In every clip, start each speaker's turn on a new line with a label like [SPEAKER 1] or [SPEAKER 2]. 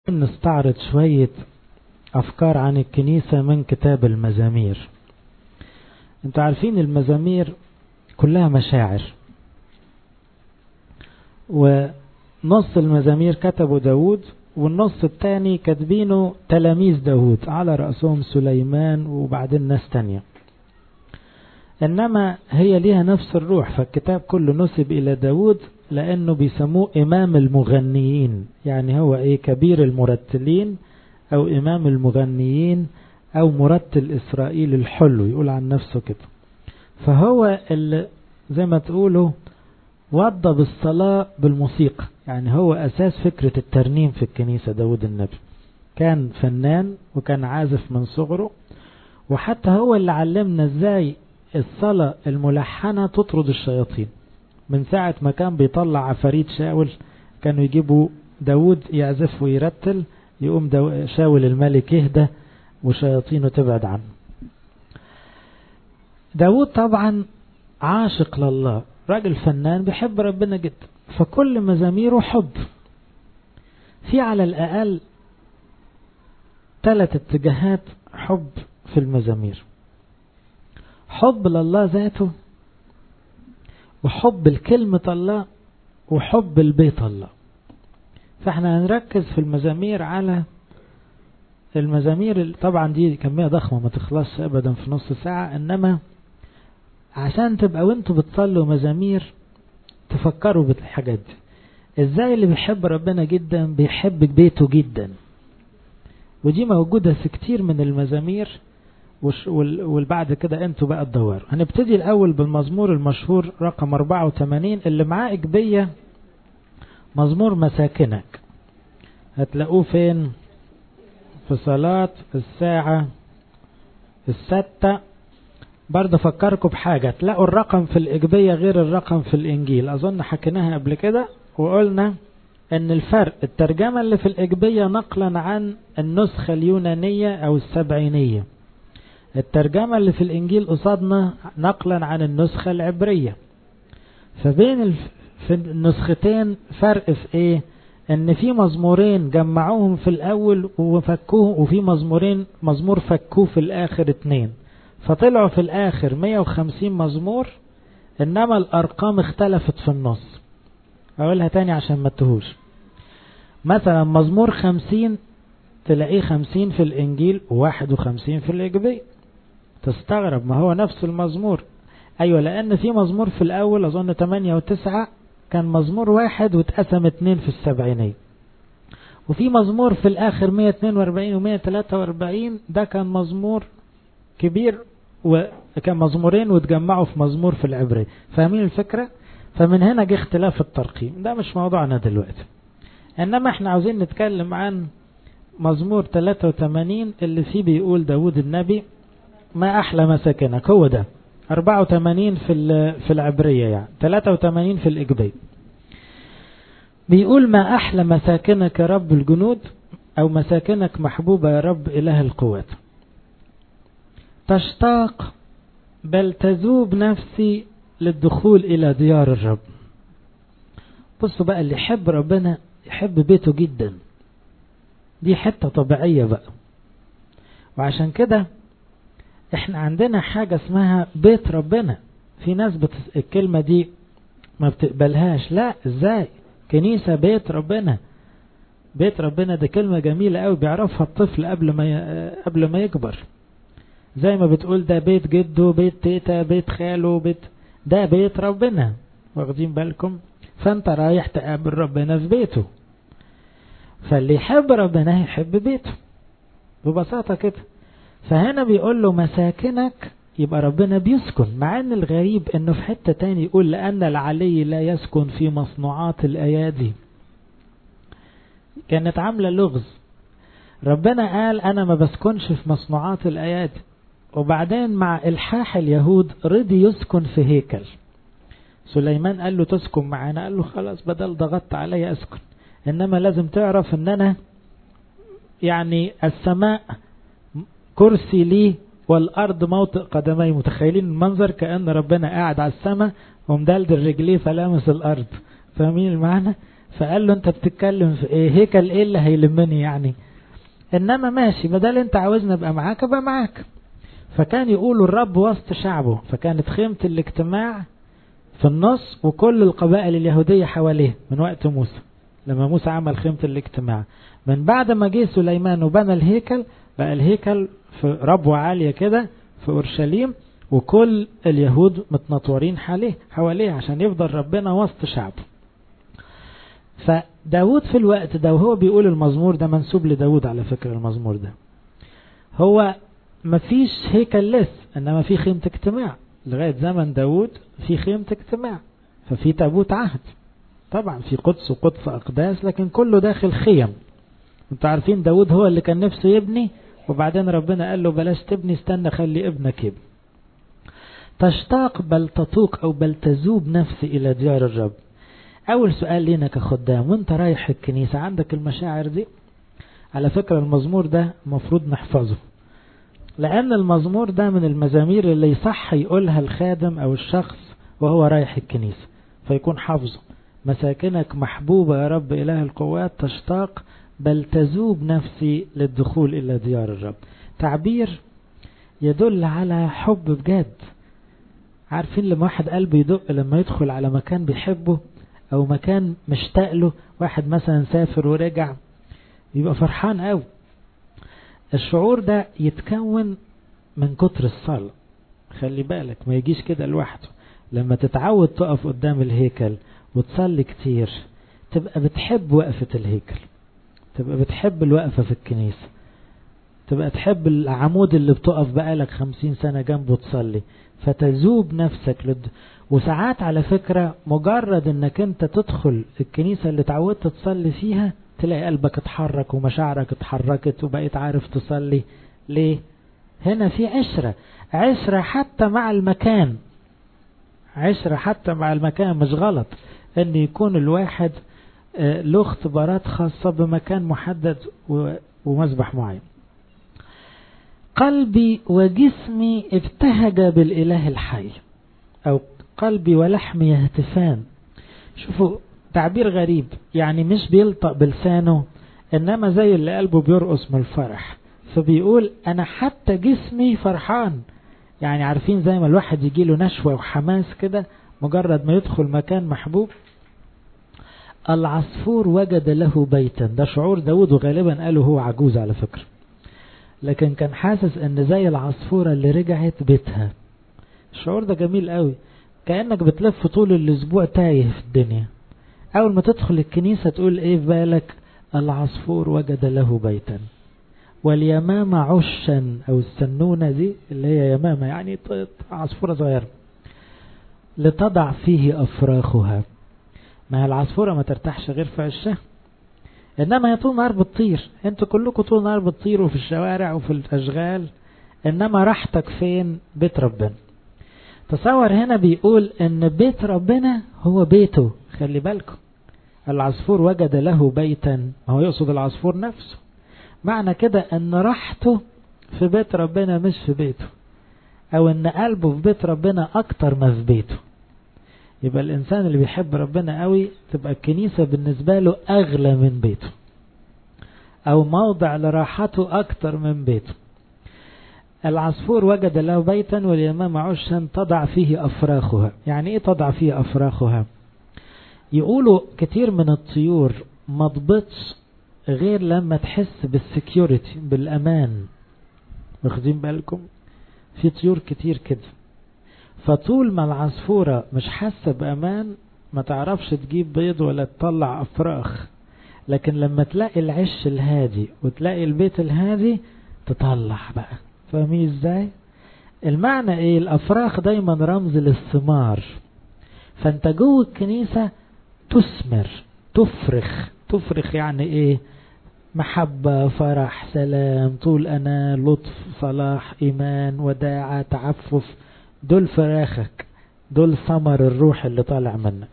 [SPEAKER 1] نستعرض شوية أفكار عن الكنيسة من كتاب المزامير انتوا عارفين المزامير كلها مشاعر ونص المزامير كتبه داود والنص الثاني كاتبينه تلاميذ داود على رأسهم سليمان وبعدين ناس تانية إنما هي ليها نفس الروح فالكتاب كله نسب إلى داود لأنه بيسموه إمام المغنيين يعني هو إيه كبير المرتلين أو إمام المغنيين أو مرتل إسرائيل الحلو يقول عن نفسه كده فهو اللي زي ما تقولوا وضى بالصلاة بالموسيقى يعني هو أساس فكرة الترنيم في الكنيسة داود النبي كان فنان وكان عازف من صغره وحتى هو اللي علمنا ازاي الصلاة الملحنة تطرد الشياطين من ساعة ما كان بيطلع عفاريت شاول كانوا يجيبوا داود يعزف ويرتل يقوم شاول الملك يهدى وشياطينه تبعد عنه داود طبعا عاشق لله راجل فنان بيحب ربنا جدا فكل مزاميره حب في على الأقل ثلاث اتجاهات حب في المزامير حب لله ذاته وحب الكلمة الله وحب البيت الله فاحنا هنركز في المزامير على المزامير طبعا دي كمية ضخمة ما تخلصش ابدا في نص ساعة انما عشان تبقى وانتوا بتصلوا مزامير تفكروا بالحاجات دي ازاي اللي بيحب ربنا جدا بيحب بيته جدا ودي موجودة في كتير من المزامير والبعد كده انتوا بقى تدوروا هنبتدي الاول بالمزمور المشهور رقم 84 اللي معاه اجبية مزمور مساكنك هتلاقوه فين في صلاة الساعة الستة برضه فكركم بحاجة تلاقوا الرقم في الإجبية غير الرقم في الإنجيل أظن حكيناها قبل كده وقلنا أن الفرق الترجمة اللي في الإجبية نقلا عن النسخة اليونانية أو السبعينية الترجمة اللي في الإنجيل قصادنا نقلا عن النسخة العبرية فبين الف... في النسختين فرق في إيه ان في مزمورين جمعوهم في الاول وفكوه وفي مزمورين مزمور فكوه في الاخر اتنين فطلعوا في الاخر 150 مزمور انما الارقام اختلفت في النص اقولها تاني عشان ما تهوش مثلا مزمور 50 تلاقيه 50 في الانجيل و51 في الاجبية تستغرب ما هو نفس المزمور ايوه لان في مزمور في الاول اظن 8 و9 كان مزمور واحد واتقسم اتنين في السبعينية وفي مزمور في الاخر 142 و 143 ده كان مزمور كبير وكان مزمورين واتجمعوا في مزمور في العبرية فاهمين الفكرة فمن هنا جه اختلاف الترقيم ده مش موضوعنا دلوقتي انما احنا عاوزين نتكلم عن مزمور 83 اللي فيه بيقول داود النبي ما احلى مساكنك هو ده 84 في في العبرية يعني 83 في الإجبية بيقول ما أحلى مساكنك يا رب الجنود أو مساكنك محبوبة يا رب إله القوات تشتاق بل تذوب نفسي للدخول إلى ديار الرب بصوا بقى اللي يحب ربنا يحب بيته جدا دي حتة طبيعية بقى وعشان كده احنا عندنا حاجة اسمها بيت ربنا في ناس بتس... الكلمة دي ما بتقبلهاش لا ازاي كنيسة بيت ربنا بيت ربنا ده كلمة جميلة قوي بيعرفها الطفل قبل ما ي... قبل ما يكبر زي ما بتقول ده بيت جده بيت تيتا بيت خاله بيت ده بيت ربنا واخدين بالكم فانت رايح تقابل ربنا في بيته فاللي يحب ربنا يحب بيته ببساطة كده فهنا بيقول له مساكنك يبقى ربنا بيسكن مع ان الغريب انه في حتة تاني يقول لان العلي لا يسكن في مصنوعات الايادي كانت عاملة لغز ربنا قال انا ما بسكنش في مصنوعات الايادي وبعدين مع الحاح اليهود رضي يسكن في هيكل سليمان قال له تسكن معانا قال له خلاص بدل ضغطت علي اسكن انما لازم تعرف ان انا يعني السماء كرسي لي والأرض موطئ قدمي متخيلين المنظر كأن ربنا قاعد على السماء ومدلدل رجليه فلامس الأرض فاهمين المعنى فقال له انت بتتكلم في ايه هيكل ايه اللي هيلمني يعني انما ماشي بدل انت عاوزني ابقى معاك ابقى معاك فكان يقولوا الرب وسط شعبه فكانت خيمة الاجتماع في النص وكل القبائل اليهودية حواليه من وقت موسى لما موسى عمل خيمة الاجتماع من بعد ما جه سليمان وبنى الهيكل بقى الهيكل في ربوة عالية كده في أورشليم وكل اليهود متنطورين حواليه حواليه عشان يفضل ربنا وسط شعبه فداود في الوقت ده وهو بيقول المزمور ده منسوب لداود على فكرة المزمور ده هو مفيش هيكل لسه انما في خيمة اجتماع لغاية زمن داود في خيمة اجتماع ففي تابوت عهد طبعا في قدس وقدس أقداس لكن كله داخل خيم انتوا عارفين داود هو اللي كان نفسه يبني وبعدين ربنا قال له بلاش تبني استنى خلي ابنك يبني تشتاق بل تطوق أو بل تذوب نفسي إلى ديار الرب أول سؤال لينا كخدام وانت رايح الكنيسة عندك المشاعر دي على فكرة المزمور ده مفروض نحفظه لأن المزمور ده من المزامير اللي يصح يقولها الخادم أو الشخص وهو رايح الكنيسة فيكون حافظه مساكنك محبوبة يا رب إله القوات تشتاق بل تذوب نفسي للدخول إلى ديار الرب تعبير يدل على حب بجد عارفين لما واحد قلبه يدق لما يدخل على مكان بيحبه أو مكان مشتاق له واحد مثلا سافر ورجع يبقى فرحان قوي الشعور ده يتكون من كتر الصلاة خلي بالك ما يجيش كده لوحده لما تتعود تقف قدام الهيكل وتصلي كتير تبقى بتحب وقفة الهيكل تبقى بتحب الوقفة في الكنيسة تبقى تحب العمود اللي بتقف بقالك خمسين سنة جنبه تصلي فتذوب نفسك لد... وساعات على فكرة مجرد انك انت تدخل الكنيسة اللي تعودت تصلي فيها تلاقي قلبك اتحرك ومشاعرك اتحركت وبقيت عارف تصلي ليه هنا في عشرة عشرة حتى مع المكان عشرة حتى مع المكان مش غلط ان يكون الواحد له اختبارات خاصة بمكان محدد ومسبح معين قلبي وجسمي ابتهج بالإله الحي أو قلبي ولحمي يهتفان شوفوا تعبير غريب يعني مش بيلطق بلسانه إنما زي اللي قلبه بيرقص من الفرح فبيقول أنا حتى جسمي فرحان يعني عارفين زي ما الواحد يجيله نشوة وحماس كده مجرد ما يدخل مكان محبوب العصفور وجد له بيتا ده شعور داود وغالبا قاله هو عجوز على فكرة لكن كان حاسس ان زي العصفورة اللي رجعت بيتها الشعور ده جميل قوي كأنك بتلف طول الاسبوع تايه في الدنيا اول ما تدخل الكنيسة تقول ايه في بالك العصفور وجد له بيتا واليمامة عشا او السنونة دي اللي هي يمامة يعني عصفورة صغيرة لتضع فيه افراخها ما هي العصفورة ما ترتاحش غير في عشها انما هي طول نهار بتطير انتوا كلكم طول نهار بتطيروا في الشوارع وفي الاشغال انما راحتك فين بيت ربنا تصور هنا بيقول ان بيت ربنا هو بيته خلي بالكم العصفور وجد له بيتا ما هو يقصد العصفور نفسه معنى كده ان راحته في بيت ربنا مش في بيته او ان قلبه في بيت ربنا اكتر ما في بيته يبقى الإنسان اللي بيحب ربنا قوي تبقى الكنيسة بالنسبة له أغلى من بيته أو موضع لراحته أكتر من بيته العصفور وجد له بيتا واليمام عشا تضع فيه أفراخها يعني إيه تضع فيه أفراخها يقولوا كتير من الطيور ما تبطش غير لما تحس بالسكيورتي بالأمان واخدين بالكم في طيور كتير كده فطول ما العصفورة مش حاسة بأمان ما تعرفش تجيب بيض ولا تطلع أفراخ لكن لما تلاقي العش الهادي وتلاقي البيت الهادي تطلع بقى فاهمين ازاي المعنى ايه الأفراخ دايما رمز للثمار فانت جوه الكنيسة تثمر تفرخ تفرخ يعني ايه محبة فرح سلام طول أنا لطف صلاح إيمان وداعة تعفف دول فراخك دول ثمر الروح اللي طالع منك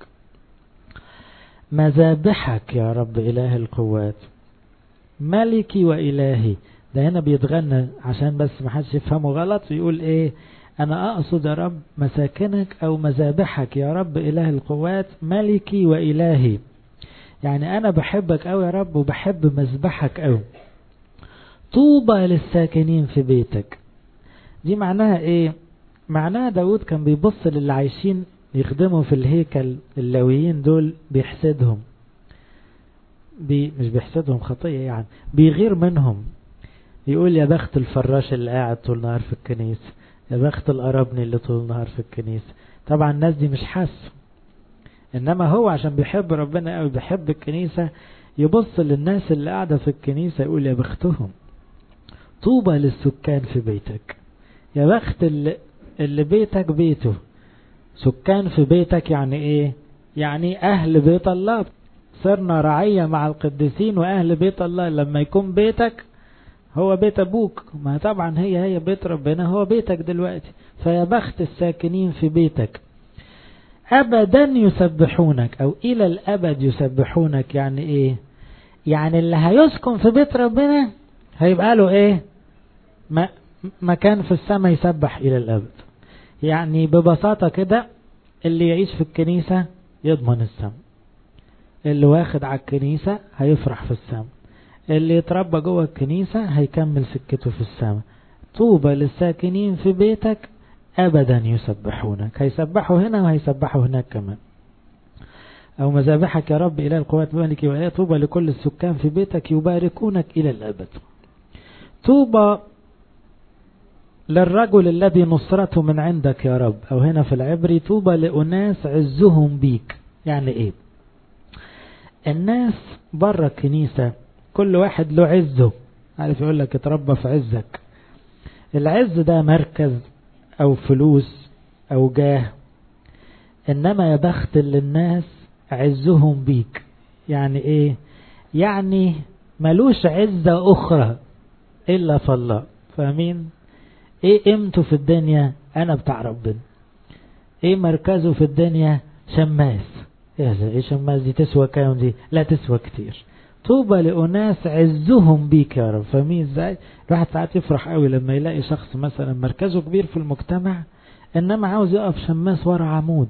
[SPEAKER 1] مذابحك يا رب إله القوات ملكي وإلهي ده هنا بيتغنى عشان بس ما حدش يفهمه غلط ويقول ايه انا اقصد يا رب مساكنك او مذابحك يا رب اله القوات ملكي والهي يعني أنا بحبك أوي يا رب وبحب مذبحك أوي طوبى للساكنين في بيتك دي معناها ايه معناها داود كان بيبص للي عايشين يخدموا في الهيكل اللاويين دول بيحسدهم بي مش بيحسدهم خطية يعني بيغير منهم يقول يا بخت الفراش اللي قاعد طول النهار في الكنيسة يا بخت القرابني اللي طول النهار في الكنيسة طبعا الناس دي مش حاسه انما هو عشان بيحب ربنا قوي بيحب الكنيسة يبص للناس اللي قاعدة في الكنيسة يقول يا بختهم طوبى للسكان في بيتك يا بخت اللي, اللي بيتك بيته سكان في بيتك يعني ايه يعني اهل بيت الله صرنا رعية مع القديسين واهل بيت الله لما يكون بيتك هو بيت ابوك ما طبعا هي هي بيت ربنا هو بيتك دلوقتي فيا بخت الساكنين في بيتك ابدا يسبحونك او الى الابد يسبحونك يعني ايه يعني اللي هيسكن في بيت ربنا هيبقى له ايه ما مكان في السماء يسبح الى الابد يعني ببساطة كده اللي يعيش في الكنيسة يضمن السماء اللي واخد على الكنيسة هيفرح في السماء اللي يتربى جوه الكنيسة هيكمل سكته في السماء طوبى للساكنين في بيتك أبدا يسبحونك هيسبحوا هنا وهيسبحوا هناك كمان أو مذابحك يا رب إلى القوات بملك وآية طوبى لكل السكان في بيتك يباركونك إلى الأبد طوبى للرجل الذي نصرته من عندك يا رب أو هنا في العبري طوبى لأناس عزهم بيك يعني إيه الناس بره الكنيسة كل واحد له عزه عارف يقول لك اتربى في عزك العز ده مركز او فلوس او جاه انما يا بخت اللي الناس عزهم بيك يعني ايه يعني ملوش عزة اخرى الا في الله فاهمين ايه قيمته في الدنيا انا بتاع ربنا ايه مركزه في الدنيا شماس ايه شماس دي تسوى كام دي لا تسوى كتير طوبى لأناس عزهم بيك يا رب فاهمين ازاي الواحد ساعات يفرح قوي لما يلاقي شخص مثلا مركزه كبير في المجتمع انما عاوز يقف شماس ورا عمود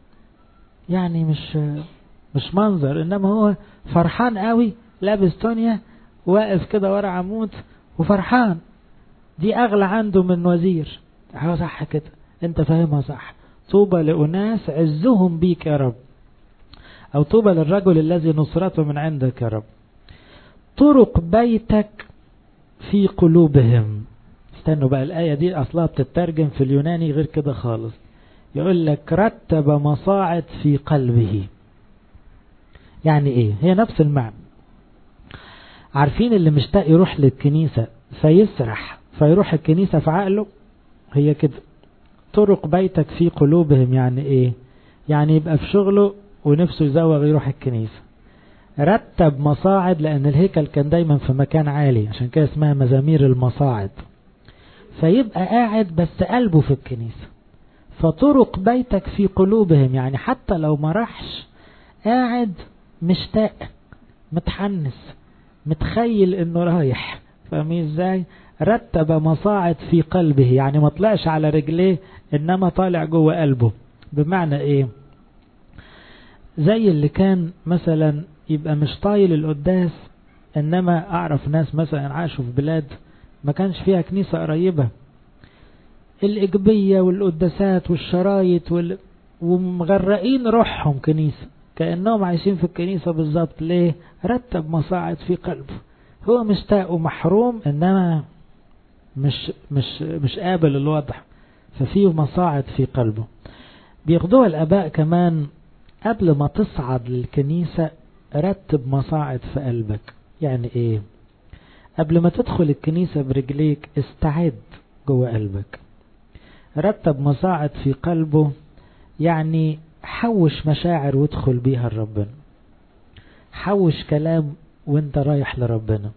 [SPEAKER 1] يعني مش مش منظر انما هو فرحان قوي لابس تونيا واقف كده ورا عمود وفرحان دي اغلى عنده من وزير هو صح كده انت فاهمها صح طوبى لأناس عزهم بيك يا رب أو طوبى للرجل الذي نصرته من عندك يا رب طرق بيتك في قلوبهم استنوا بقى الآية دي أصلها بتترجم في اليوناني غير كده خالص يقول لك رتب مصاعد في قلبه يعني ايه هي نفس المعنى عارفين اللي مشتاق يروح للكنيسة فيسرح فيروح الكنيسة في عقله هي كده طرق بيتك في قلوبهم يعني ايه يعني يبقى في شغله ونفسه يزوغ يروح الكنيسة رتب مصاعد لأن الهيكل كان دايما في مكان عالي عشان كده اسمها مزامير المصاعد فيبقى قاعد بس قلبه في الكنيسة فطرق بيتك في قلوبهم يعني حتى لو ما راحش قاعد مشتاق متحنس متخيل انه رايح فاهمين ازاي رتب مصاعد في قلبه يعني ما طلعش على رجليه انما طالع جوه قلبه بمعنى ايه زي اللي كان مثلا يبقى مش طايل القداس انما اعرف ناس مثلا عاشوا في بلاد ما كانش فيها كنيسة قريبة الإجبية والقداسات والشرايط وال... ومغرقين روحهم كنيسة كأنهم عايشين في الكنيسة بالظبط ليه رتب مصاعد في قلبه هو مشتاق ومحروم انما مش مش مش قابل الوضع ففيه مصاعد في قلبه بياخدوها الآباء كمان قبل ما تصعد للكنيسة رتب مصاعد في قلبك يعني ايه قبل ما تدخل الكنيسة برجليك استعد جوه قلبك رتب مصاعد في قلبه يعني حوش مشاعر وادخل بيها لربنا حوش كلام وانت رايح لربنا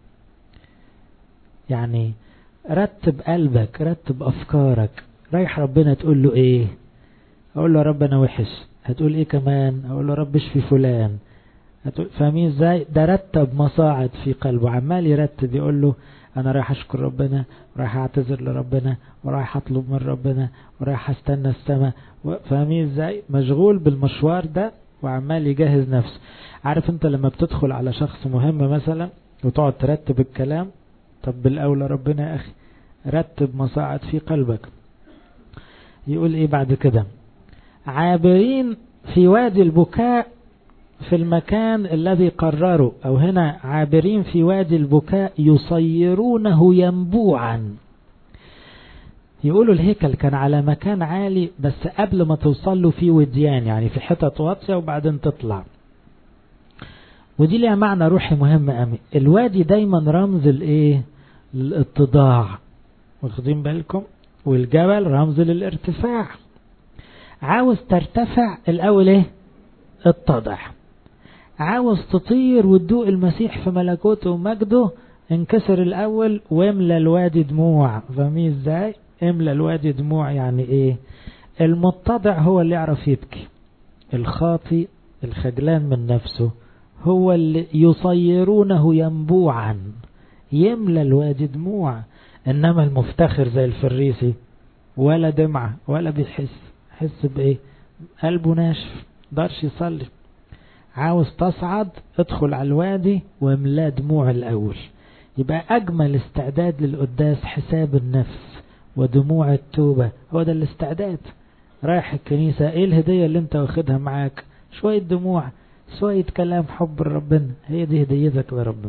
[SPEAKER 1] يعني رتب قلبك رتب افكارك رايح ربنا تقول له ايه اقول له رب انا وحش هتقول ايه كمان اقول له رب اشفي فلان فاهمين ازاي ده رتب مصاعد في قلبه عمال يرتب يقول له انا رايح اشكر ربنا ورايح اعتذر لربنا ورايح اطلب من ربنا ورايح استنى السماء فاهمين ازاي مشغول بالمشوار ده وعمال يجهز نفسه عارف انت لما بتدخل على شخص مهم مثلا وتقعد ترتب الكلام طب بالأولى ربنا يا أخي رتب مصاعد في قلبك يقول ايه بعد كده عابرين في وادي البكاء في المكان الذي قرروا أو هنا عابرين في وادي البكاء يصيرونه ينبوعا يقولوا الهيكل كان على مكان عالي بس قبل ما توصل له في وديان يعني في حتت واطية وبعدين تطلع ودي ليها معنى روحي مهم قوي الوادي دايما رمز الايه الاتضاع واخدين بالكم والجبل رمز للارتفاع عاوز ترتفع الاول ايه اتضع عاوز تطير وتدوق المسيح في ملكوته ومجده انكسر الاول واملى الوادي دموع فاهمين ازاي املى الوادي دموع يعني ايه المتضع هو اللي يعرف يبكي الخاطي الخجلان من نفسه هو اللي يصيرونه ينبوعا يملى الوادي دموع انما المفتخر زي الفريسي ولا دمعة ولا بيحس حس بايه قلبه ناشف دارش يصلي عاوز تصعد ادخل على الوادي واملاه دموع الاول يبقى اجمل استعداد للقداس حساب النفس ودموع التوبة هو ده الاستعداد رايح الكنيسة ايه الهدية اللي انت واخدها معاك شوية دموع شوية كلام حب ربنا هي دي هديتك لربنا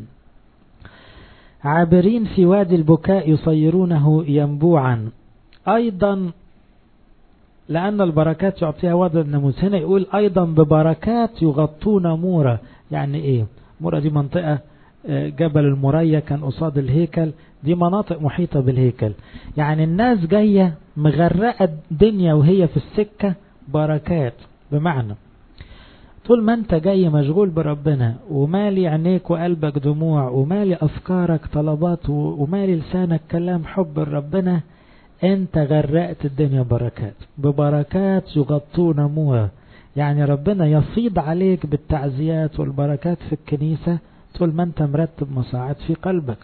[SPEAKER 1] عابرين في وادي البكاء يصيرونه ينبوعا أيضا لأن البركات يعطيها وضع الناموس هنا يقول أيضا ببركات يغطون مورة يعني إيه مورة دي منطقة جبل المريا كان قصاد الهيكل دي مناطق محيطة بالهيكل يعني الناس جاية مغرقة الدنيا وهي في السكة بركات بمعنى طول ما انت جاي مشغول بربنا ومالي عينيك وقلبك دموع ومالي افكارك طلبات ومالي لسانك كلام حب ربنا انت غرقت الدنيا بركات ببركات يغطون موها يعني ربنا يفيض عليك بالتعزيات والبركات في الكنيسة طول ما انت مرتب مصاعد في قلبك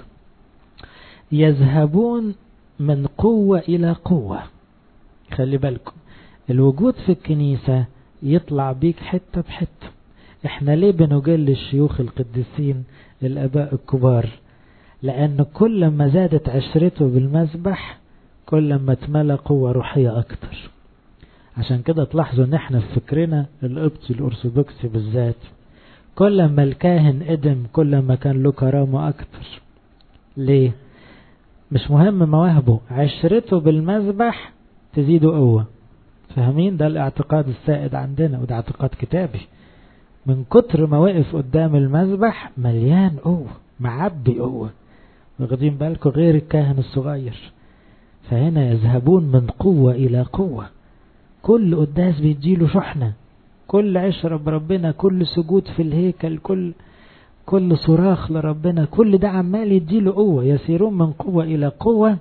[SPEAKER 1] يذهبون من قوة إلى قوة خلي بالكم الوجود في الكنيسة يطلع بيك حتة بحتة احنا ليه بنجل الشيوخ القديسين الاباء الكبار لان كل ما زادت عشرته بالمسبح كل ما اتملى قوة روحية اكتر عشان كده تلاحظوا ان احنا في فكرنا القبطي الارثوذكسي بالذات كل ما الكاهن قدم كل ما كان له كرامة اكتر ليه مش مهم مواهبه عشرته بالمسبح تزيده قوة فاهمين ده الاعتقاد السائد عندنا وده اعتقاد كتابي من كتر ما وقف قدام المذبح مليان قوة معبي قوة واخدين بالكم غير الكاهن الصغير فهنا يذهبون من قوة إلى قوة كل قداس بيديله شحنة كل عشرة بربنا كل سجود في الهيكل كل كل صراخ لربنا كل ده عمال يديله قوة يسيرون من قوة إلى قوة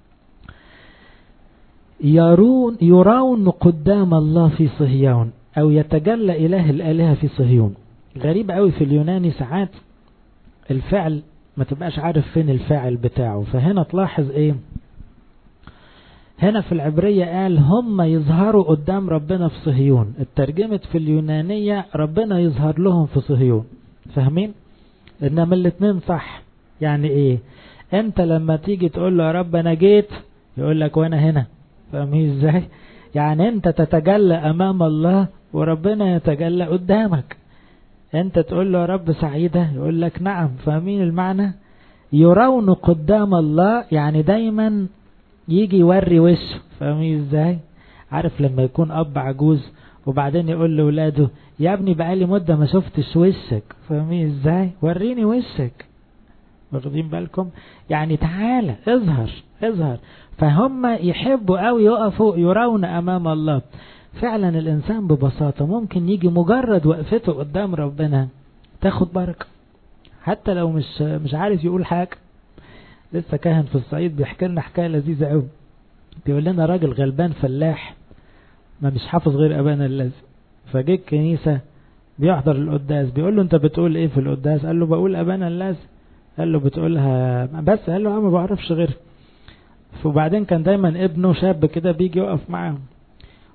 [SPEAKER 1] يرون يرون قدام الله في صهيون أو يتجلى إله الآلهة في صهيون غريب قوي في اليوناني ساعات الفعل ما تبقاش عارف فين الفاعل بتاعه فهنا تلاحظ ايه هنا في العبرية قال هم يظهروا قدام ربنا في صهيون الترجمة في اليونانية ربنا يظهر لهم في صهيون فاهمين انما الاتنين صح يعني ايه انت لما تيجي تقول له يا رب انا جيت يقول لك وانا هنا فاهمين ازاي يعني انت تتجلى امام الله وربنا يتجلى قدامك انت تقول له يا رب سعيدة يقول لك نعم فاهمين المعنى يرون قدام الله يعني دايما يجي يوري وشه فاهمين ازاي عارف لما يكون اب عجوز وبعدين يقول لولاده يا ابني بقالي مدة ما شفتش وشك فاهمين ازاي وريني وشك واخدين بالكم يعني تعالى اظهر اظهر فهم يحبوا قوي يقفوا يرون امام الله فعلا الانسان ببساطة ممكن يجي مجرد وقفته قدام ربنا تاخد بركة حتى لو مش مش عارف يقول حاجة لسه كاهن في الصعيد بيحكي لنا حكاية لذيذة قوي بيقول لنا راجل غلبان فلاح ما مش حافظ غير ابانا الذي فجه الكنيسة بيحضر القداس بيقول له انت بتقول ايه في القداس قال له بقول ابانا الذي قال له بتقولها بس قال له ما بعرفش غيرها وبعدين كان دايما ابنه شاب كده بيجي يقف معاهم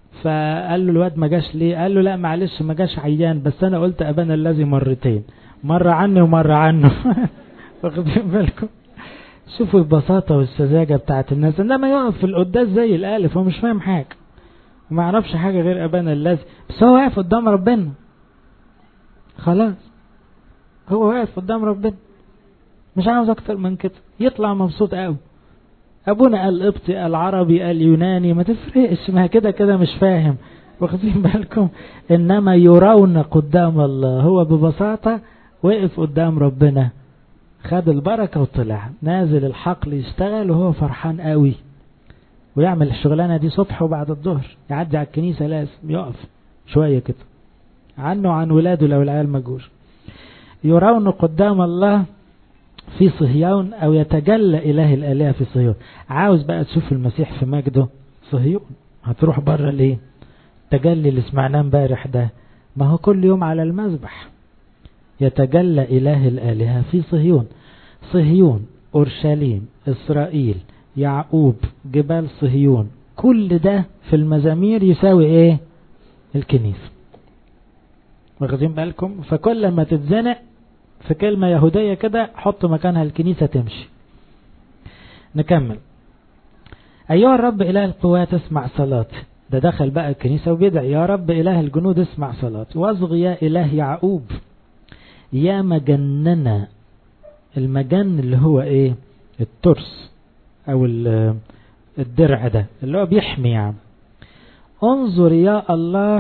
[SPEAKER 1] فقال له الواد ما جاش ليه قال له لا معلش ما جاش عيان بس انا قلت ابانا الذي مرتين مرة عني ومرة عنه واخدين بالكم شوفوا البساطة والسذاجة بتاعت الناس انما يقف في القداس زي الالف هو مش فاهم حاجة وما يعرفش حاجة غير ابانا الذي بس هو واقف قدام ربنا خلاص هو واقف قدام ربنا مش عاوز اكتر من كده يطلع مبسوط قوي ابونا قال قبطي قال عربي قال يوناني ما تفرقش ما كده كده مش فاهم واخدين بالكم انما يرون قدام الله هو ببساطة وقف قدام ربنا خد البركة وطلع نازل الحقل يشتغل وهو فرحان قوي ويعمل الشغلانة دي صبح وبعد الظهر يعدي على الكنيسة لازم يقف شوية كده عنه وعن ولاده لو العيال ما جوش يرون قدام الله في صهيون او يتجلى اله الالهه في صهيون عاوز بقى تشوف المسيح في مجده صهيون هتروح بره ليه التجلي اللي سمعناه امبارح ده ما هو كل يوم على المذبح يتجلى اله الالهه في صهيون صهيون اورشليم اسرائيل يعقوب جبال صهيون كل ده في المزامير يساوي ايه الكنيسه واخدين بالكم فكل ما تتزنق في كلمة يهودية كده حط مكانها الكنيسة تمشي نكمل أيها الرب إله القوات اسمع صلاتي ده دخل بقى الكنيسة وبيدعي يا رب إله الجنود اسمع صلاتي واصغ يا إله يعقوب يا مجننا المجن اللي هو ايه الترس او الدرع ده اللي هو بيحمي يعني انظر يا الله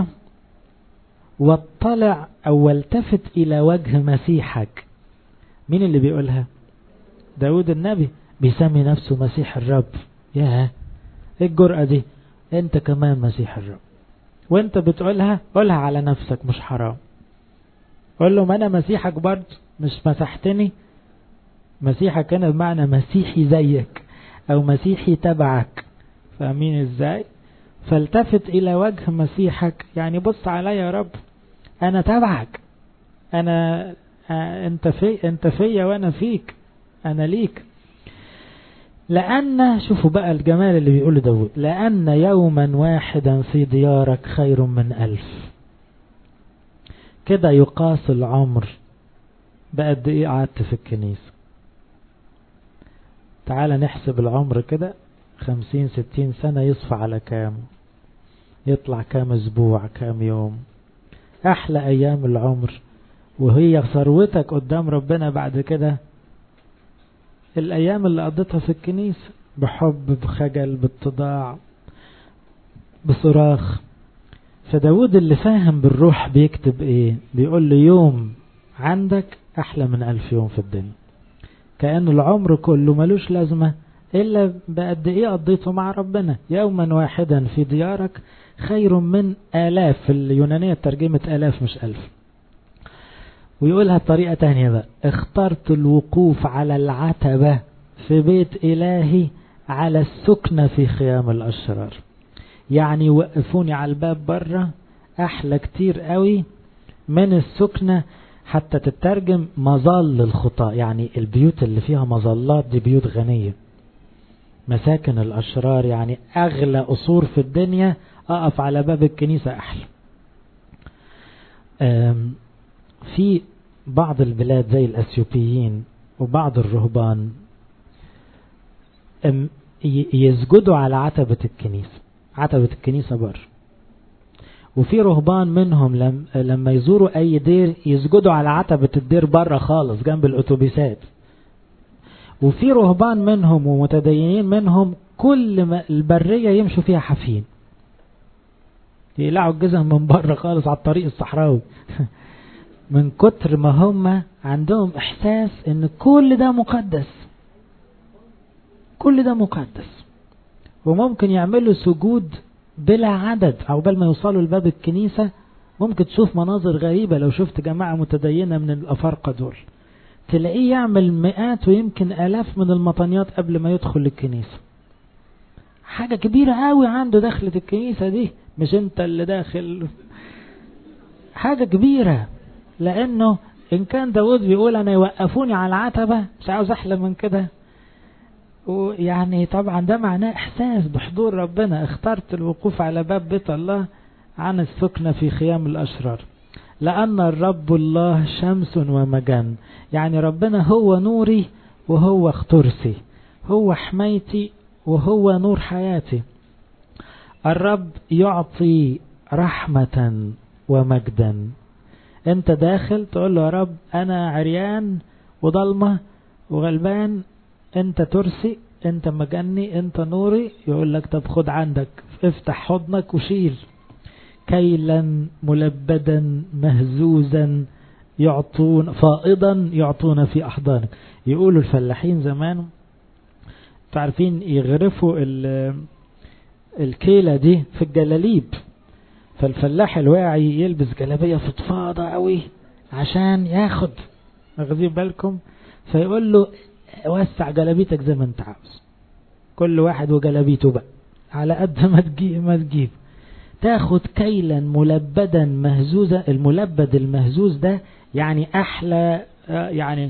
[SPEAKER 1] واطلع او والتفت الى وجه مسيحك مين اللي بيقولها داود النبي بيسمي نفسه مسيح الرب يا ايه الجرأة دي انت كمان مسيح الرب وانت بتقولها قولها على نفسك مش حرام قول له ما انا مسيحك برضه مش مسحتني مسيحك انا بمعنى مسيحي زيك او مسيحي تبعك فاهمين ازاي فالتفت الى وجه مسيحك يعني بص عليا يا رب انا تبعك انا انت في انت فيا وانا فيك انا ليك لأن شوفوا بقى الجمال اللي بيقوله داود لأن يوما واحدا في ديارك خير من ألف كده يقاس العمر بقد ايه قعدت في الكنيسة تعال نحسب العمر كده خمسين ستين سنة يصفى على كام يطلع كام اسبوع كام يوم احلى ايام العمر وهي ثروتك قدام ربنا بعد كده الايام اللي قضيتها في الكنيسة بحب بخجل باتضاع بصراخ فداود اللي فاهم بالروح بيكتب ايه بيقول له يوم عندك احلى من الف يوم في الدنيا كأن العمر كله ملوش لازمة إلا بقد إيه قضيته مع ربنا يوما واحدا في ديارك خير من آلاف في اليونانية ترجمة آلاف مش ألف ويقولها بطريقة تانية بقى اخترت الوقوف على العتبة في بيت إلهي على السكنة في خيام الأشرار يعني وقفوني على الباب بره أحلى كتير قوي من السكنة حتى تترجم مظل الخطاة يعني البيوت اللي فيها مظلات دي بيوت غنية مساكن الأشرار يعني أغلى قصور في الدنيا أقف على باب الكنيسة أحلى في بعض البلاد زي الأثيوبيين وبعض الرهبان يسجدوا على عتبة الكنيسة عتبة الكنيسة بر وفي رهبان منهم لم لما يزوروا اي دير يسجدوا على عتبة الدير بره خالص جنب الاتوبيسات وفي رهبان منهم ومتدينين منهم كل ما البرية يمشوا فيها حافين يقلعوا الجزم من بره خالص على الطريق الصحراوي من كتر ما هم عندهم احساس ان كل ده مقدس كل ده مقدس وممكن يعملوا سجود بلا عدد عقبال ما يوصلوا لباب الكنيسة ممكن تشوف مناظر غريبة لو شفت جماعة متدينة من الأفارقة دول تلاقيه يعمل مئات ويمكن آلاف من المطانيات قبل ما يدخل الكنيسة حاجة كبيرة قوي عنده دخلة الكنيسة دي مش انت اللي داخل حاجة كبيرة لأنه إن كان داود بيقول أنا يوقفوني على العتبة مش عاوز أحلى من كده ويعني طبعا ده معناه احساس بحضور ربنا اخترت الوقوف على باب بيت الله عن السكنة في خيام الاشرار لان الرب الله شمس ومجان يعني ربنا هو نوري وهو اخترسي هو حمايتي وهو نور حياتي الرب يعطي رحمة ومجدا انت داخل تقول له يا رب انا عريان وضلمة وغلبان انت ترسي انت مجني انت نوري يقول لك طب خد عندك افتح حضنك وشيل كيلا ملبدا مهزوزا يعطون فائضا يعطون في احضانك يقولوا الفلاحين زمان تعرفين يغرفوا الكيلة دي في الجلاليب فالفلاح الواعي يلبس جلابية فضفاضة قوي عشان ياخد واخدين بالكم فيقول له وسع جلابيتك زي ما انت عاوز كل واحد وجلابيته بقى على قد ما تجيب ما تجيب تاخد كيلا ملبدا مهزوزا الملبد المهزوز ده يعني احلى يعني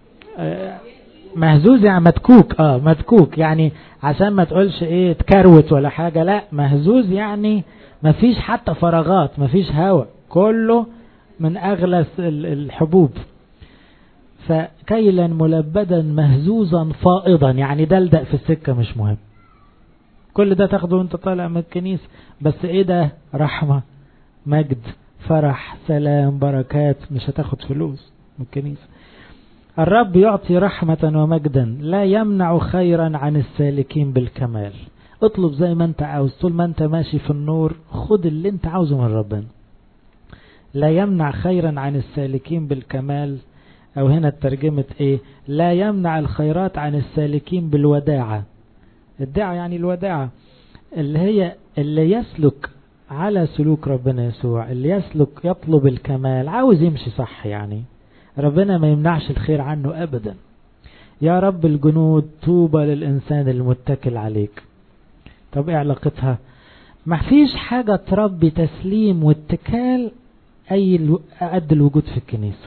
[SPEAKER 1] مهزوز يعني متكوك اه متكوك يعني عشان ما تقولش ايه تكروت ولا حاجة لا مهزوز يعني ما فيش حتى فراغات ما فيش هواء كله من اغلى الحبوب فكيلا ملبدا مهزوزا فائضا يعني دلدق في السكة مش مهم كل ده تاخده وانت طالع من الكنيسة بس ايه ده رحمة مجد فرح سلام بركات مش هتاخد فلوس من الكنيسة الرب يعطي رحمة ومجدا لا يمنع خيرا عن السالكين بالكمال اطلب زي ما انت عاوز طول ما انت ماشي في النور خد اللي انت عاوزه من ربنا لا يمنع خيرا عن السالكين بالكمال او هنا الترجمة ايه لا يمنع الخيرات عن السالكين بالوداعة الدعاء يعني الوداعة اللي هي اللي يسلك على سلوك ربنا يسوع اللي يسلك يطلب الكمال عاوز يمشي صح يعني ربنا ما يمنعش الخير عنه أبدا يا رب الجنود طوبى للإنسان المتكل عليك طب ايه علاقتها ما فيش حاجة تربي تسليم واتكال أي قد الوجود في الكنيسة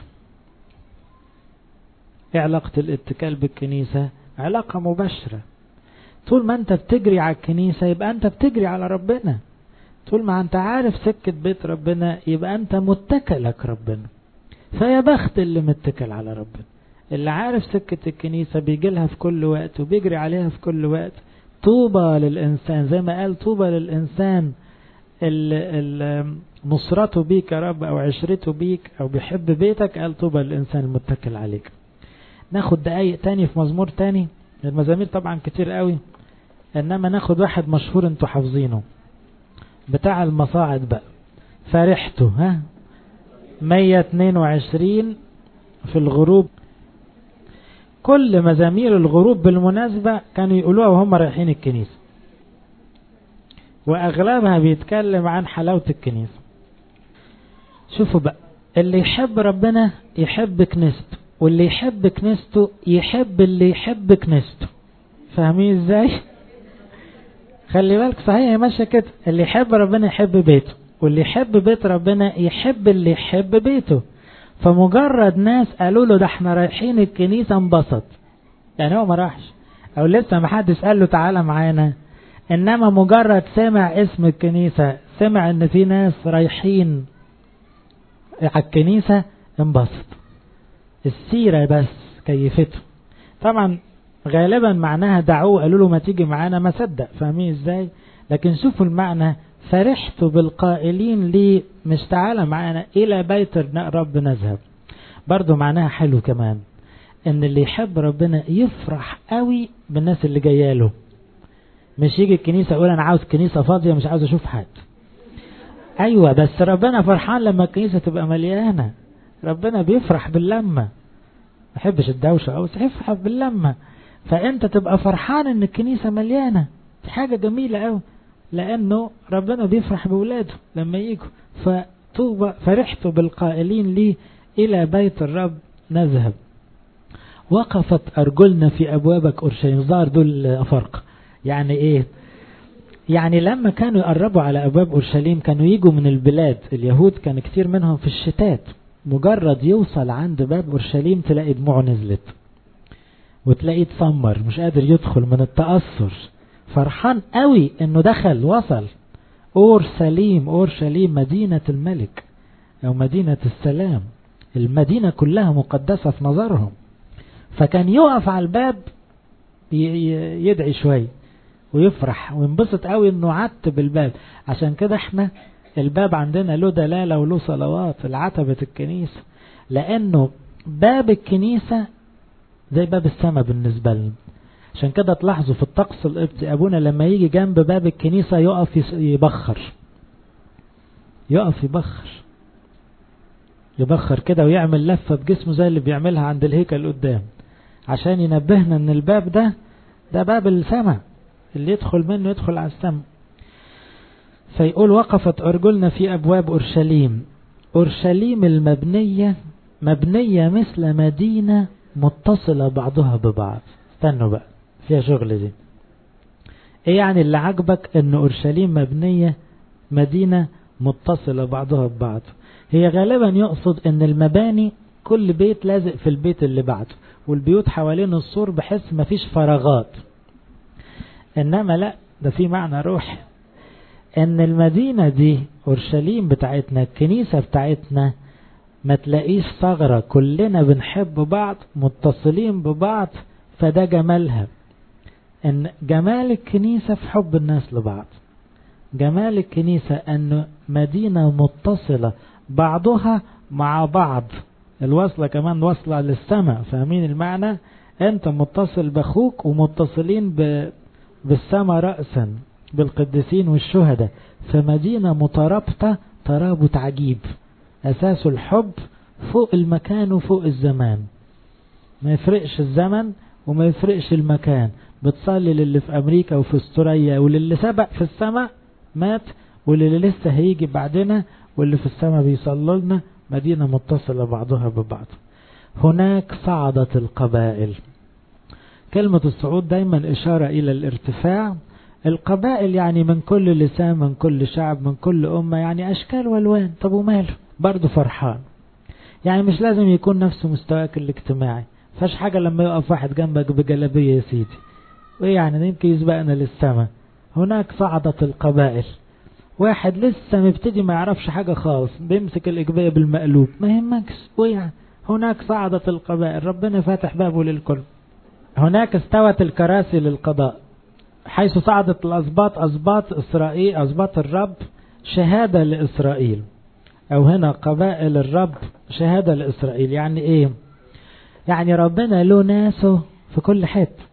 [SPEAKER 1] ايه علاقة الاتكال بالكنيسة علاقة مباشرة طول ما انت بتجري على الكنيسة يبقى انت بتجري على ربنا طول ما انت عارف سكة بيت ربنا يبقى انت متكلك ربنا فيا بخت اللي متكل على ربنا اللي عارف سكة الكنيسة بيجي لها في كل وقت وبيجري عليها في كل وقت طوبى للإنسان زي ما قال طوبى للإنسان اللي نصرته بيك يا رب أو عشرته بيك أو بيحب بيتك قال طوبى للإنسان المتكل عليك ناخد دقايق تاني في مزمور تاني المزامير طبعا كتير قوي إنما ناخد واحد مشهور انتوا حافظينه بتاع المصاعد بقى فرحته ها 122 في الغروب كل مزامير الغروب بالمناسبة كانوا يقولوها وهم رايحين الكنيسة وأغلبها بيتكلم عن حلاوة الكنيسة شوفوا بقى اللي يحب ربنا يحب كنيسته واللي يحب كنيسته يحب اللي يحب كنيسته فاهمين ازاي خلي بالك صحيح هي ماشيه كده اللي يحب ربنا يحب بيته واللي يحب بيت ربنا يحب اللي يحب بيته فمجرد ناس قالوا له ده احنا رايحين الكنيسة انبسط يعني هو ما راحش او لسه ما حدش قال له تعالى معانا انما مجرد سمع اسم الكنيسة سمع ان في ناس رايحين على الكنيسة انبسط السيرة بس كيفته طبعا غالبا معناها دعوه قالوا له ما تيجي معانا ما صدق فاهمين ازاي لكن شوفوا المعنى فرحت بالقائلين لي مش تعالى معانا إلى بيت رب نذهب برضو معناها حلو كمان ان اللي يحب ربنا يفرح قوي بالناس اللي جايه له مش يجي الكنيسة يقول انا عاوز كنيسة فاضية مش عاوز اشوف حد ايوه بس ربنا فرحان لما الكنيسة تبقى مليانة ربنا بيفرح باللمة ما يحبش الدوشة او يفرح باللمة فانت تبقى فرحان ان الكنيسة مليانة دي حاجة جميلة قوي لأنه ربنا بيفرح بولاده لما يجوا فطوبى فرحت بالقائلين لي إلى بيت الرب نذهب وقفت أرجلنا في أبوابك أورشليم ظهر دول أفارقة يعني إيه يعني لما كانوا يقربوا على أبواب أورشليم كانوا يجوا من البلاد اليهود كان كتير منهم في الشتات مجرد يوصل عند باب أورشليم تلاقي دموعه نزلت وتلاقيه اتسمر مش قادر يدخل من التأثر فرحان قوي انه دخل وصل اورشليم اورشليم مدينة الملك او مدينة السلام المدينة كلها مقدسة في نظرهم فكان يقف على الباب يدعي شوي ويفرح وينبسط قوي انه عتب الباب عشان كده احنا الباب عندنا له دلالة وله صلوات العتبة الكنيسة لانه باب الكنيسة زي باب السماء بالنسبة لنا عشان كده تلاحظوا في الطقس القبطي ابونا لما يجي جنب باب الكنيسة يقف يبخر يقف يبخر يبخر كده ويعمل لفة بجسمه زي اللي بيعملها عند الهيكل قدام عشان ينبهنا ان الباب ده ده باب السماء اللي يدخل منه يدخل على السماء فيقول وقفت أرجلنا في أبواب أورشليم أورشليم المبنية مبنية مثل مدينة متصلة بعضها ببعض استنوا بقى فيها شغل دي ايه يعني اللي عجبك ان اورشليم مبنية مدينة متصلة بعضها ببعض هي غالبا يقصد ان المباني كل بيت لازق في البيت اللي بعده والبيوت حوالين السور بحيث مفيش فراغات انما لا ده في معنى روحي ان المدينة دي اورشليم بتاعتنا الكنيسة بتاعتنا ما تلاقيش ثغرة كلنا بنحب بعض متصلين ببعض فده جمالها ان جمال الكنيسة في حب الناس لبعض جمال الكنيسة ان مدينة متصلة بعضها مع بعض الوصلة كمان وصلة للسماء فاهمين المعنى انت متصل باخوك ومتصلين ب... بالسماء رأسا بالقديسين والشهداء فمدينة مترابطة ترابط عجيب أساس الحب فوق المكان وفوق الزمان ما يفرقش الزمن وما يفرقش المكان بتصلي للي في أمريكا وفي استراليا وللي سبق في السماء مات واللي لسه هيجي بعدنا واللي في السماء بيصلوا لنا مدينة متصلة بعضها ببعض هناك صعدت القبائل كلمة الصعود دايما إشارة إلى الارتفاع القبائل يعني من كل لسان من كل شعب من كل أمة يعني أشكال والوان طب وماله برضه فرحان يعني مش لازم يكون نفس مستواك الاجتماعي فاش حاجة لما يقف واحد جنبك بجلبية يا سيدي وإيه يعني يمكن يسبقنا للسماء هناك صعدت القبائل واحد لسه مبتدي ما يعرفش حاجة خالص بيمسك الإجبية بالمقلوب ما يهمكش ويعني هناك صعدت القبائل ربنا فاتح بابه للكل هناك استوت الكراسي للقضاء حيث صعدت الأسباط أسباط إسرائيل أسباط الرب شهادة لإسرائيل أو هنا قبائل الرب شهادة لإسرائيل يعني إيه يعني ربنا له ناسه في كل حته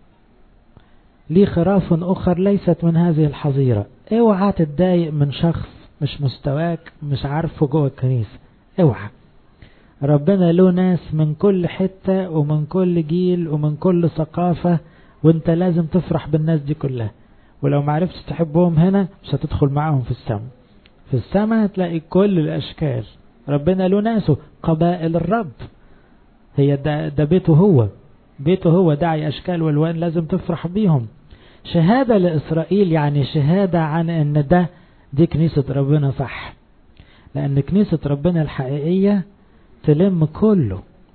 [SPEAKER 1] ليه خراف أخر ليست من هذه الحظيرة اوعى تتضايق من شخص مش مستواك مش عارفه جوه الكنيسة اوعى ربنا له ناس من كل حتة ومن كل جيل ومن كل ثقافة وانت لازم تفرح بالناس دي كلها ولو معرفتش تحبهم هنا مش هتدخل معاهم في السماء في السماء هتلاقي كل الأشكال ربنا له ناسه قبائل الرب هي ده, ده بيته هو بيته هو داعي أشكال والوان لازم تفرح بيهم شهادة لإسرائيل يعني شهادة عن أن ده دي كنيسة ربنا صح لأن كنيسة ربنا الحقيقية تلم كله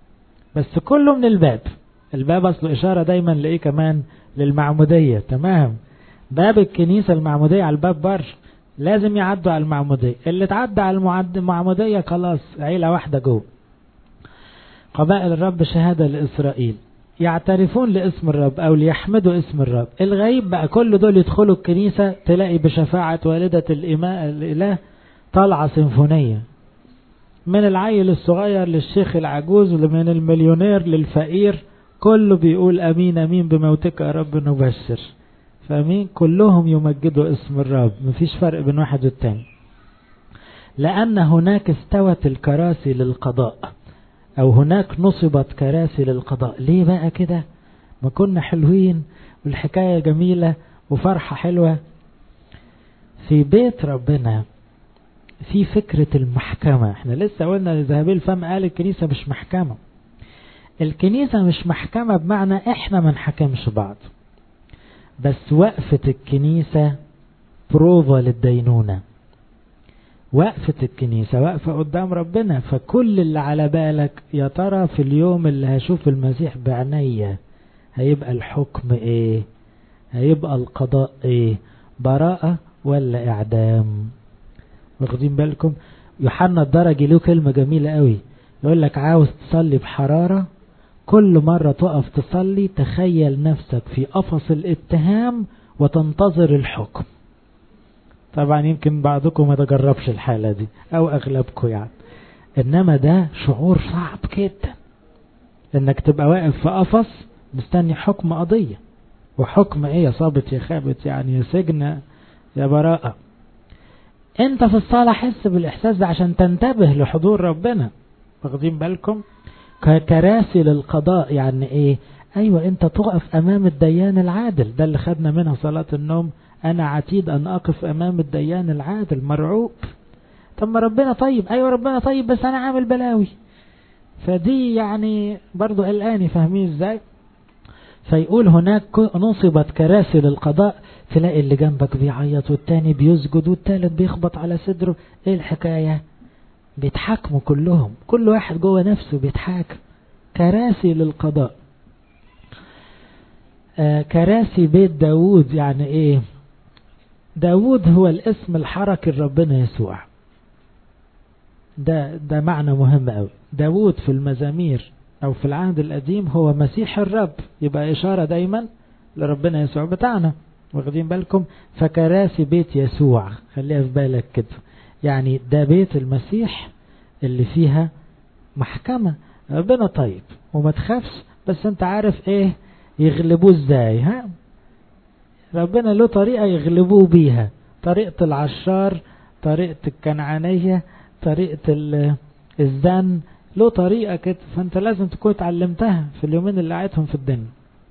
[SPEAKER 1] بس كله من الباب الباب أصله إشارة دايما لإيه كمان للمعمودية تمام باب الكنيسة المعمودية على الباب بر لازم يعدوا على المعمودية اللي تعدى على المعمودية خلاص عيلة واحدة جوه قبائل الرب شهادة لإسرائيل يعترفون لاسم الرب او ليحمدوا اسم الرب الغيب بقى كل دول يدخلوا الكنيسة تلاقي بشفاعة والدة الإماء الإله طالعة سيمفونية من العيل الصغير للشيخ العجوز ومن المليونير للفقير كله بيقول أمين أمين بموتك يا رب نبشر فأمين كلهم يمجدوا اسم الرب مفيش فرق بين واحد والتاني لأن هناك استوت الكراسي للقضاء أو هناك نصبت كراسي للقضاء ليه بقى كده ما كنا حلوين والحكاية جميلة وفرحة حلوة في بيت ربنا في فكرة المحكمة احنا لسه قلنا لذهبي الفم قال الكنيسة مش محكمة الكنيسة مش محكمة بمعنى احنا ما نحكمش بعض بس وقفة الكنيسة بروفا للدينونة وقفة الكنيسة واقفة قدام ربنا فكل اللي على بالك يا ترى في اليوم اللي هشوف المسيح بعينيا هيبقى الحكم ايه هيبقى القضاء ايه براءة ولا اعدام واخدين بالكم يوحنا الدرجي له كلمة جميلة قوي يقول لك عاوز تصلي بحرارة كل مرة تقف تصلي تخيل نفسك في قفص الاتهام وتنتظر الحكم طبعا يمكن بعضكم ما تجربش الحالة دي او اغلبكم يعني انما ده شعور صعب جدا انك تبقى واقف في قفص مستني حكم قضية وحكم ايه يا صابت يا خابت يعني يا سجن يا براءة انت في الصلاة حس بالاحساس ده عشان تنتبه لحضور ربنا واخدين بالكم كراسي للقضاء يعني ايه ايوه انت تقف امام الديان العادل ده اللي خدنا منها صلاة النوم انا عتيد ان اقف امام الديان العادل مرعوب طب ما ربنا طيب ايوه ربنا طيب بس انا عامل بلاوي فدي يعني برضو قلقاني فاهمين ازاي فيقول هناك نصبت كراسي للقضاء تلاقي اللي جنبك بيعيط والتاني بيسجد والتالت بيخبط على صدره ايه الحكاية بيتحاكموا كلهم كل واحد جوه نفسه بيتحاكم كراسي للقضاء آه كراسي بيت داود يعني ايه داود هو الاسم الحركي لربنا يسوع ده ده معنى مهم قوي داود في المزامير او في العهد القديم هو مسيح الرب يبقى اشارة دايما لربنا يسوع بتاعنا واخدين بالكم فكراسي بيت يسوع خليها في بالك كده يعني ده بيت المسيح اللي فيها محكمة ربنا طيب وما تخافش بس انت عارف ايه يغلبوه ازاي ها ربنا له طريقة يغلبوه بيها طريقة العشار طريقة الكنعانية طريقة الزن له طريقة كده فانت لازم تكون اتعلمتها في اليومين اللي قعدتهم في الدنيا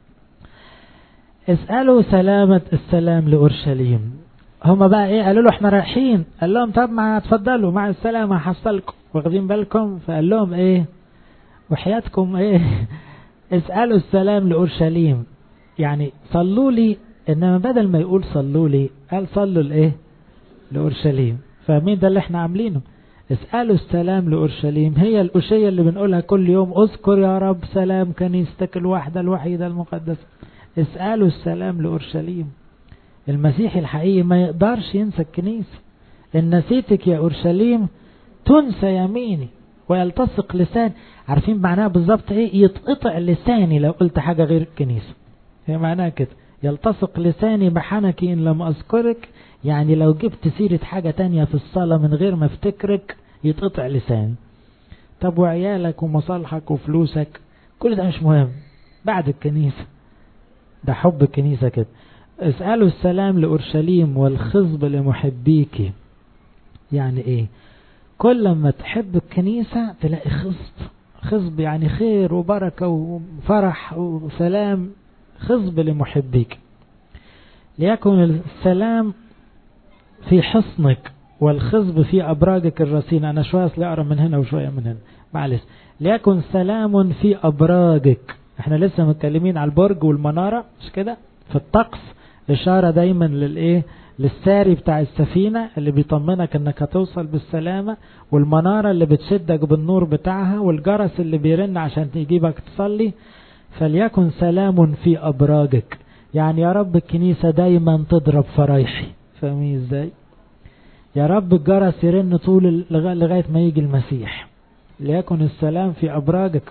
[SPEAKER 1] اسألوا سلامة السلام لأورشليم هما بقى ايه قالوا له احنا رايحين قال لهم طب ما تفضلوا مع السلامة هحصلكم واخدين بالكم فقال لهم ايه وحياتكم ايه اسألوا السلام لأورشليم يعني صلوا لي انما بدل ما يقول صلوا لي قال صلوا لايه لأورشليم فاهمين ده اللي احنا عاملينه اسألوا السلام لأورشليم هي الأشية اللي بنقولها كل يوم اذكر يا رب سلام كنيستك الواحدة الوحيدة المقدسة اسألوا السلام لأورشليم المسيح الحقيقي ما يقدرش ينسى الكنيسة إن نسيتك يا أورشليم تنسى يميني ويلتصق لسان عارفين معناها بالظبط ايه يتقطع لساني لو قلت حاجة غير الكنيسة هي معناها كده يلتصق لساني بحنكي إن لم أذكرك يعني لو جبت سيرة حاجة تانية في الصلاة من غير ما افتكرك يتقطع لساني طب وعيالك ومصالحك وفلوسك كل ده مش مهم بعد الكنيسة ده حب الكنيسة كده اسألوا السلام لأورشليم والخصب لمحبيك يعني ايه كل ما تحب الكنيسة تلاقي خصب خصب يعني خير وبركة وفرح وسلام خصب لمحبيك ليكن السلام في حصنك والخصب في أبراجك الرصينة أنا شوية أصلي أقرأ من هنا وشوية من هنا معلش ليكن سلام في أبراجك احنا لسه متكلمين على البرج والمنارة مش كده في الطقس إشارة دايما للإيه للساري بتاع السفينة اللي بيطمنك انك هتوصل بالسلامة والمنارة اللي بتشدك بالنور بتاعها والجرس اللي بيرن عشان يجيبك تصلي فليكن سلام في أبراجك يعني يا رب الكنيسة دايما تضرب فرايحي فاهمين ازاي يا رب الجرس يرن طول لغاية ما يجي المسيح ليكن السلام في أبراجك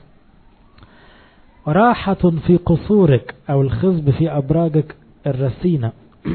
[SPEAKER 1] راحة في قصورك أو الخصب في أبراجك الرسينة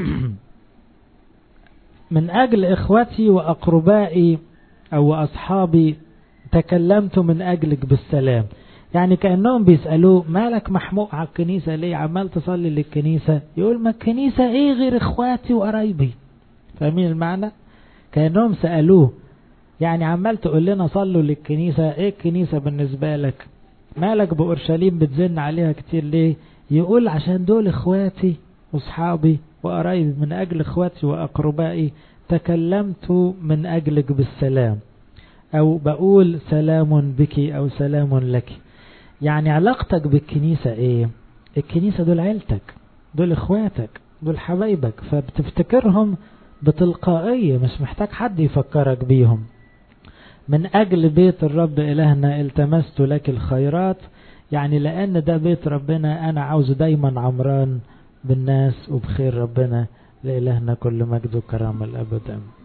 [SPEAKER 1] من أجل إخوتي وأقربائي أو أصحابي تكلمت من أجلك بالسلام يعني كأنهم بيسألوه مالك محموق على الكنيسة ليه عمال تصلي للكنيسة يقول ما الكنيسة ايه غير اخواتي وقرايبي فاهمين المعنى كأنهم سألوه يعني عمال تقول لنا صلوا للكنيسة ايه الكنيسة بالنسبة لك مالك بأورشليم بتزن عليها كتير ليه يقول عشان دول اخواتي واصحابي وقرايبي من أجل اخواتي وأقربائي تكلمت من أجلك بالسلام أو بقول سلام بك أو سلام لك يعني علاقتك بالكنيسة ايه الكنيسة دول عيلتك دول اخواتك دول حبايبك فبتفتكرهم بتلقائية مش محتاج حد يفكرك بيهم من أجل بيت الرب إلهنا التمست لك الخيرات يعني لأن ده بيت ربنا أنا عاوزه دايما عمران بالناس وبخير ربنا لإلهنا كل مجد وكرامة الأبد